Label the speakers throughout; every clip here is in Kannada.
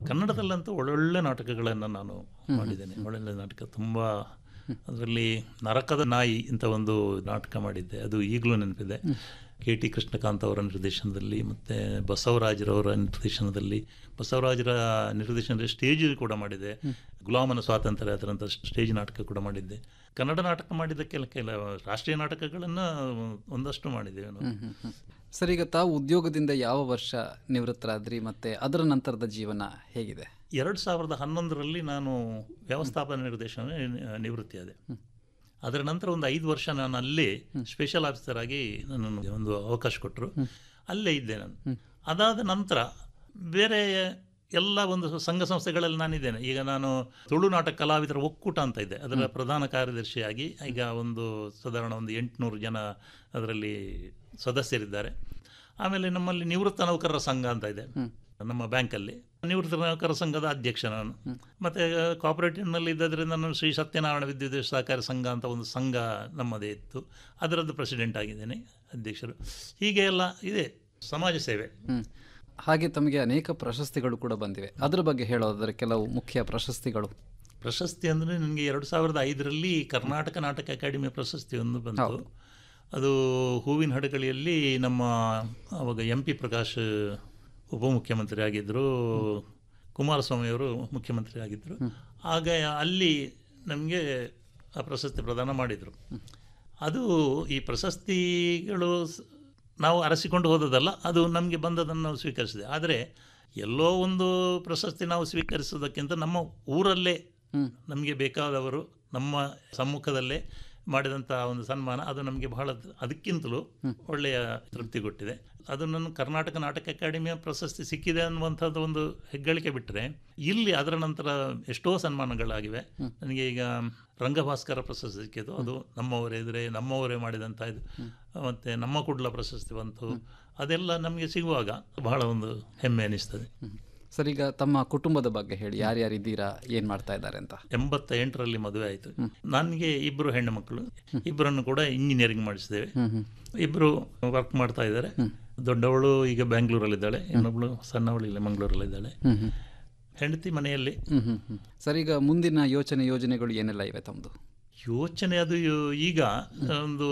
Speaker 1: ಕನ್ನಡದಲ್ಲಂತೂ ಒಳ್ಳೊಳ್ಳೆ ನಾಟಕಗಳನ್ನು ನಾನು ಮಾಡಿದ್ದೇನೆ ಒಳ್ಳೊಳ್ಳೆ ನಾಟಕ ತುಂಬ ಅದರಲ್ಲಿ ನರಕದ ನಾಯಿ ಅಂತ ಒಂದು ನಾಟಕ ಮಾಡಿದ್ದೆ ಅದು ಈಗಲೂ ನೆನಪಿದೆ ಕೆ ಟಿ ಕೃಷ್ಣಕಾಂತ್ ಅವರ ನಿರ್ದೇಶನದಲ್ಲಿ ಮತ್ತು ಬಸವರಾಜರವರ ನಿರ್ದೇಶನದಲ್ಲಿ ಬಸವರಾಜರ ನಿರ್ದೇಶನದಲ್ಲಿ ಸ್ಟೇಜ್ ಕೂಡ ಮಾಡಿದೆ ಗುಲಾಮನ ಸ್ವಾತಂತ್ರ್ಯ ಅದರಂಥ ಸ್ಟೇಜ್ ನಾಟಕ ಕೂಡ ಮಾಡಿದ್ದೆ ಕನ್ನಡ ನಾಟಕ ಮಾಡಿದ ಕೆಲ ಕೆಲ ರಾಷ್ಟ್ರೀಯ ನಾಟಕಗಳನ್ನು ಒಂದಷ್ಟು ಮಾಡಿದ್ದೇವೆ ನಾವು
Speaker 2: ಸರ್ ಈಗ ತಾವು ಉದ್ಯೋಗದಿಂದ ಯಾವ ವರ್ಷ ನಿವೃತ್ತರಾದ್ರಿ ಮತ್ತೆ ಅದರ ನಂತರದ ಜೀವನ ಹೇಗಿದೆ
Speaker 1: ಎರಡು ಸಾವಿರದ ಹನ್ನೊಂದರಲ್ಲಿ ನಾನು ವ್ಯವಸ್ಥಾಪನಾ ನಿರ್ದೇಶನ ನಿವೃತ್ತಿಯಾದೆ ಅದರ ನಂತರ ಒಂದು ಐದು ವರ್ಷ ನಾನು ಅಲ್ಲೇ ಸ್ಪೆಷಲ್ ಆಫೀಸರ್ ಆಗಿ ನನ್ನನ್ನು ಒಂದು ಅವಕಾಶ ಕೊಟ್ಟರು ಅಲ್ಲೇ ಇದ್ದೆ ನಾನು ಅದಾದ ನಂತರ ಬೇರೆ ಎಲ್ಲ ಒಂದು ಸಂಘ ಸಂಸ್ಥೆಗಳಲ್ಲಿ ನಾನಿದ್ದೇನೆ ಈಗ ನಾನು ತುಳು ನಾಟಕ ಕಲಾವಿದರ ಒಕ್ಕೂಟ ಅಂತ ಇದೆ ಅದರ ಪ್ರಧಾನ ಕಾರ್ಯದರ್ಶಿಯಾಗಿ ಈಗ ಒಂದು ಸಾಧಾರಣ ಒಂದು ಎಂಟುನೂರು ಜನ ಅದರಲ್ಲಿ ಸದಸ್ಯರಿದ್ದಾರೆ ಆಮೇಲೆ ನಮ್ಮಲ್ಲಿ ನಿವೃತ್ತ ನೌಕರರ ಸಂಘ ಅಂತ ಇದೆ ನಮ್ಮ ಬ್ಯಾಂಕಲ್ಲಿ ನಿವೃತ್ತ ನೌಕರರ ಸಂಘದ ಅಧ್ಯಕ್ಷ ನಾನು ಮತ್ತು ಕೋಆಪರೇಟಿವ್ನಲ್ಲಿ ಇದ್ದದ್ರಿಂದ ನಾನು ಶ್ರೀ ಸತ್ಯನಾರಾಯಣ ವಿದ್ಯುತ್ ಸಹಕಾರಿ ಸಂಘ ಅಂತ ಒಂದು ಸಂಘ ನಮ್ಮದೇ ಇತ್ತು ಅದರದ್ದು ಪ್ರೆಸಿಡೆಂಟ್ ಆಗಿದ್ದೇನೆ ಅಧ್ಯಕ್ಷರು ಹೀಗೆ ಎಲ್ಲ ಇದೆ ಸಮಾಜ ಸೇವೆ
Speaker 2: ಹ್ಮ್. ಹಾಗೆ ತಮಗೆ ಅನೇಕ ಪ್ರಶಸ್ತಿಗಳು ಕೂಡ ಬಂದಿವೆ ಅದರ ಬಗ್ಗೆ ಹೇಳೋದಾದ್ರೆ ಕೆಲವು ಮುಖ್ಯ ಪ್ರಶಸ್ತಿಗಳು
Speaker 1: ಪ್ರಶಸ್ತಿ ಅಂದರೆ ನನಗೆ ಎರಡು ಸಾವಿರದ ಐದರಲ್ಲಿ ಕರ್ನಾಟಕ ನಾಟಕ ಅಕಾಡೆಮಿ ಪ್ರಶಸ್ತಿ ಒಂದು ಬಂತು ಅದು ಹೂವಿನ ಹಡಗಲಿಯಲ್ಲಿ ನಮ್ಮ ಅವಾಗ ಎಂ ಪಿ ಪ್ರಕಾಶ್ ಉಪಮುಖ್ಯಮಂತ್ರಿ ಆಗಿದ್ದರು ಕುಮಾರಸ್ವಾಮಿಯವರು ಮುಖ್ಯಮಂತ್ರಿ ಆಗಿದ್ದರು ಆಗ ಅಲ್ಲಿ ನಮಗೆ ಆ ಪ್ರಶಸ್ತಿ ಪ್ರದಾನ ಮಾಡಿದರು ಅದು ಈ ಪ್ರಶಸ್ತಿಗಳು ಸ್- ನಾವು ಅರಸಿಕೊಂಡು ಹೋದದಲ್ಲ ಅದು ನಮಗೆ ಬಂದದನ್ನು ನಾವು ಸ್ವೀಕರಿಸಿದೆ ಆದರೆ ಎಲ್ಲೋ ಒಂದು ಪ್ರಶಸ್ತಿ ನಾವು ಸ್ವೀಕರಿಸೋದಕ್ಕಿಂತ ನಮ್ಮ ಊರಲ್ಲೇ ನಮಗೆ ಬೇಕಾದವರು ನಮ್ಮ ಸಮ್ಮುಖದಲ್ಲೇ ಮಾಡಿದಂಥ ಒಂದು ಸನ್ಮಾನ ಅದು ನಮಗೆ ಬಹಳ ಅದಕ್ಕಿಂತಲೂ ಒಳ್ಳೆಯ ತೃಪ್ತಿ ಕೊಟ್ಟಿದೆ ಅದು ನನ್ನ ಕರ್ನಾಟಕ ನಾಟಕ ಅಕಾಡೆಮಿಯ ಪ್ರಶಸ್ತಿ ಸಿಕ್ಕಿದೆ ಅನ್ನುವಂಥದ್ದು ಒಂದು ಹೆಗ್ಗಳಿಕೆ ಬಿಟ್ಟರೆ ಇಲ್ಲಿ ಅದರ ನಂತರ ಎಷ್ಟೋ ಸನ್ಮಾನಗಳಾಗಿವೆ ನನಗೆ ಈಗ ರಂಗಭಾಸ್ಕರ ಪ್ರಶಸ್ತಿ ಸಿಕ್ಕಿದ್ದು ಅದು ನಮ್ಮವರೇ ಎದುರೇ ನಮ್ಮವರೇ ಮಾಡಿದಂಥ ಇದು ಮತ್ತು ನಮ್ಮ ಕುಡ್ಲ ಪ್ರಶಸ್ತಿ ಬಂತು ಅದೆಲ್ಲ ನಮಗೆ ಸಿಗುವಾಗ ಬಹಳ ಒಂದು ಹೆಮ್ಮೆ ಅನಿಸ್ತದೆ
Speaker 2: ಸರ್ ಈಗ ತಮ್ಮ ಕುಟುಂಬದ ಬಗ್ಗೆ ಹೇಳಿ ಯಾರ್ಯಾರಿದ್ದೀರಾ ಏನ್ ಮಾಡ್ತಾ ಇದ್ದಾರೆ ಅಂತ
Speaker 1: ಎಂಬತ್ತ ಎಂಟರಲ್ಲಿ ಮದುವೆ ಆಯಿತು ನನಗೆ ಇಬ್ಬರು ಹೆಣ್ಣು ಮಕ್ಕಳು ಇಬ್ಬರನ್ನು ಕೂಡ ಇಂಜಿನಿಯರಿಂಗ್ ಮಾಡಿಸಿದ್ದೇವೆ ಇಬ್ಬರು ವರ್ಕ್ ಮಾಡ್ತಾ ಇದ್ದಾರೆ ದೊಡ್ಡವಳು ಈಗ ಬ್ಯಾಂಗ್ಳೂರಲ್ಲಿದ್ದಾಳೆ ಇನ್ನೊಬ್ಳು ಸಣ್ಣವಳು ಇಲ್ಲಿ ಮಂಗಳೂರಲ್ಲಿದ್ದಾಳೆ ಹೆಂಡತಿ ಮನೆಯಲ್ಲಿ
Speaker 2: ಹ್ಮ್ ಹ್ಮ್ ಹ್ಮ್. ಸರ್ ಈಗ ಮುಂದಿನ ಯೋಚನೆ ಯೋಜನೆಗಳು ಏನೆಲ್ಲ ಇವೆ ತಮ್ಮದು
Speaker 1: ಯೋಚನೆ ಅದು ಯೋ- ಈಗ ಒಂದು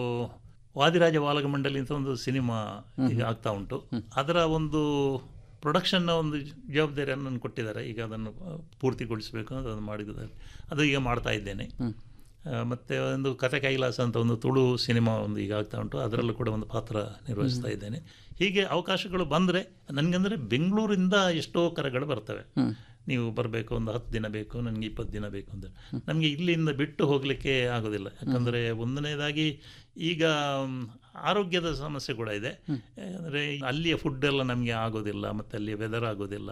Speaker 1: ವಾದಿರಾಜ ವಾಲಗಮಂಡಲಿ ಅಂತ ಒಂದು ಸಿನಿಮಾ ಈಗ ಆಗ್ತಾ ಉಂಟು ಅದರ ಒಂದು ಪ್ರೊಡಕ್ಷನ್ನ ಒಂದು ಜವಾಬ್ದಾರಿಯನ್ನು ನನಗೆ ಕೊಟ್ಟಿದ್ದಾರೆ ಈಗ ಅದನ್ನು ಪೂರ್ತಿಗೊಳಿಸಬೇಕು ಅಂತ ಅದನ್ನು ಮಾಡಿದ್ದಾರೆ ಅದು ಈಗ ಮಾಡ್ತಾ ಇದ್ದೇನೆ ಆ, ಮತ್ತೆ ಒಂದು ಕತೆ ಕೈಲಾಸ ಅಂತ ಒಂದು ತುಳು ಸಿನಿಮಾ ಒಂದು ಈಗ ಆಗ್ತಾ ಉಂಟು ಅದರಲ್ಲೂ ಕೂಡ ಒಂದು ಪಾತ್ರ ನಿರ್ವಹಿಸ್ತಾ ಇದ್ದೇನೆ ಹೀಗೆ ಅವಕಾಶಗಳು ಬಂದರೆ ನನಗಂದರೆ ಬೆಂಗಳೂರಿಂದ ಎಷ್ಟೋ ಕರೆಗಳು ಬರ್ತವೆ ನೀವು ಬರಬೇಕು ಒಂದು ಹತ್ತು ದಿನ ಬೇಕು ನನಗೆ ಇಪ್ಪತ್ತು ದಿನ ಬೇಕು ಅಂತ ನಮಗೆ ಇಲ್ಲಿಂದ ಬಿಟ್ಟು ಹೋಗಲಿಕ್ಕೆ ಆಗೋದಿಲ್ಲ ಯಾಕಂದರೆ ಒಂದನೇದಾಗಿ ಈಗ ಮ್, ಆರೋಗ್ಯದ ಸಮಸ್ಯೆ ಕೂಡ ಇದೆ ಅಂದರೆ ಅಲ್ಲಿಯ ಫುಡ್ ಎಲ್ಲ ನಮಗೆ ಆಗೋದಿಲ್ಲ ಮತ್ತು ಅಲ್ಲಿಯ ವೆದರ್ ಆಗೋದಿಲ್ಲ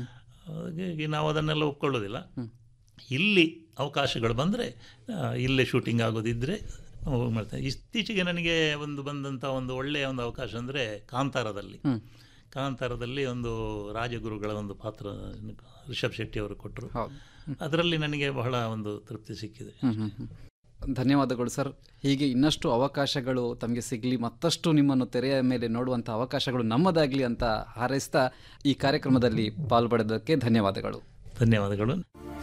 Speaker 1: ಹಾಗಾಗಿ ನಾವು ಅದನ್ನೆಲ್ಲ ಒಪ್ಕೊಳ್ಳೋದಿಲ್ಲ ಇಲ್ಲಿ ಅವಕಾಶಗಳು ಬಂದರೆ ಇಲ್ಲೇ ಶೂಟಿಂಗ್ ಆಗೋದಿದ್ದರೆ ಹೋಗಿ ಮಾಡ್ತೇನೆ ಇತ್ತೀಚೆಗೆ ನನಗೆ ಒಂದು ಬಂದಂಥ ಒಂದು ಒಳ್ಳೆಯ ಒಂದು ಅವಕಾಶ ಅಂದರೆ ಕಾಂತಾರದಲ್ಲಿ ಕಾಂತಾರದಲ್ಲಿ ಒಂದು ರಾಜಗುರುಗಳ ಒಂದು ಪಾತ್ರ ರಿಷಬ್ ಶೆಟ್ಟಿ ಅವರು ಕೊಟ್ಟರು
Speaker 2: ಹೌದು
Speaker 1: ಅದರಲ್ಲಿ ನನಗೆ ಬಹಳ ಒಂದು ತೃಪ್ತಿ ಸಿಕ್ಕಿದೆ
Speaker 2: ಹ್ಮ್ ಹ್ಮ್ ಹ್ಮ್. ಧನ್ಯವಾದಗಳು ಸರ್ ಹೀಗೆ ಇನ್ನಷ್ಟು ಅವಕಾಶಗಳು ತಮಗೆ ಸಿಗಲಿ ಮತ್ತಷ್ಟು ನಿಮ್ಮನ್ನು ತೆರೆಯ ಮೇಲೆ ನೋಡುವಂಥ ಅವಕಾಶಗಳು ನಮ್ಮದಾಗಲಿ ಅಂತ ಹಾರೈಸ್ತಾ ಈ ಕಾರ್ಯಕ್ರಮದಲ್ಲಿ ಪಾಲ್ಪಡೋದಕ್ಕೆ ಧನ್ಯವಾದಗಳು
Speaker 1: ಧನ್ಯವಾದಗಳು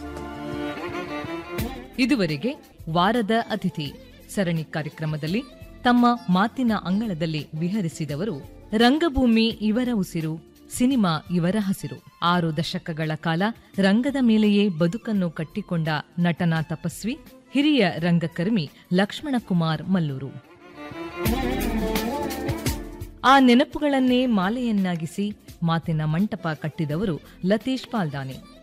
Speaker 3: ಇದುವರೆಗೆ ವಾರದ ಅತಿಥಿ ಸರಣಿ ಕಾರ್ಯಕ್ರಮದಲ್ಲಿ ತಮ್ಮ ಮಾತಿನ ಅಂಗಳದಲ್ಲಿ ವಿಹರಿಸಿದವರು ರಂಗಭೂಮಿ ಇವರ ಉಸಿರು ಸಿನಿಮಾ ಇವರ ಹಸಿರು ಆರು ದಶಕಗಳ ಕಾಲ ರಂಗದ ಮೇಲೆಯೇ ಬದುಕನ್ನು ಕಟ್ಟಿಕೊಂಡ ನಟನಾ ತಪಸ್ವಿ ಹಿರಿಯ ರಂಗಕರ್ಮಿ ಲಕ್ಷ್ಮಣಕುಮಾರ್ ಮಲ್ಲೂರು ಆ ನೆನಪುಗಳನ್ನೇ ಮಾಲೆಯನ್ನಾಗಿಸಿ ಮಾತಿನ ಮಂಟಪ ಕಟ್ಟಿದವರು ಲತೀಶ್ ಪಾಲ್ದಾನೆ